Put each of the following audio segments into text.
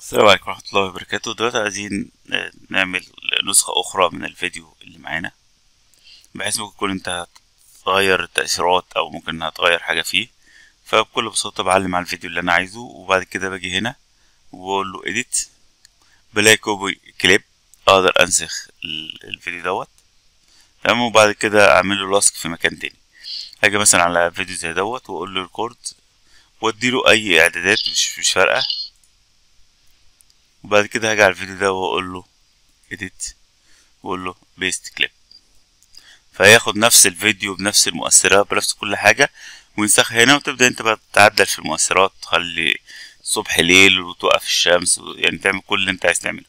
السلام عليكم ورحمة الله وبركاته دلوقتي عايزين آه، نعمل نسخة أخرى من الفيديو اللي معانا بحيث ممكن تكون أنت هتغير التأثيرات أو ممكن هتغير حاجة فيه فبكل بساطة بعلم على الفيديو اللي أنا عايزه وبعد كده باجي هنا وبقول له edit بلاقي كوبي كليب أقدر أنسخ ال- الفيديو دوت تمام وبعد كده أعمل له لاسك في مكان تاني هاجي مثلا على فيديو زي دوت وأقول له ريكورد وأديله أي إعدادات مش مش فارقة وبعد كده هاجي على الفيديو ده واقول له edit واقول له paste clip فهياخد نفس الفيديو بنفس المؤثرات بنفس كل حاجة وينسخها هنا وتبدأ انت بقى تعدل في المؤثرات تخلي صبح ليل وتوقف الشمس و- يعني تعمل كل اللي انت عايز تعمله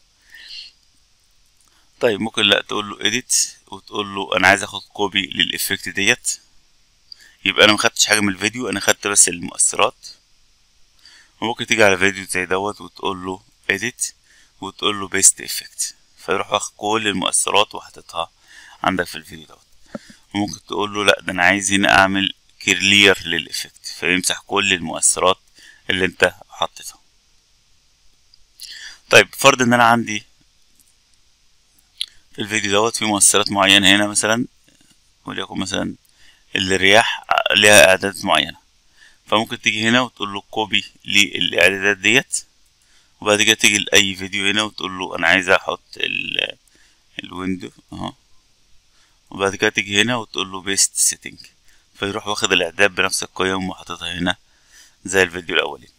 طيب ممكن لا تقول له edit وتقول له انا عايز اخد كوبي للإفكت ديت يبقى انا مخدتش حاجة من الفيديو انا خدت بس المؤثرات وممكن تيجي على فيديو زي دوت وتقول له edit وتقول له paste effect فيروح واخد كل المؤثرات وحاططها عندك في الفيديو دوت وممكن تقول له لا ده انا عايز هنا اعمل كلير للإفكت فيمسح كل المؤثرات اللي انت حطيتها طيب فرض ان انا عندي في الفيديو دوت في مؤثرات معينة هنا مثلا وليكن مثلا الرياح ليها اعدادات معينة فممكن تيجي هنا وتقول له كوبي للاعدادات ديت وبعد كده تيجي لأي فيديو هنا وتقول له أنا عايز أحط ال الويندو أهو وبعد كده تيجي هنا وتقول له بيست سيتنج فيروح واخد الإعداد بنفس القيم وحاططها هنا زي الفيديو الأولاني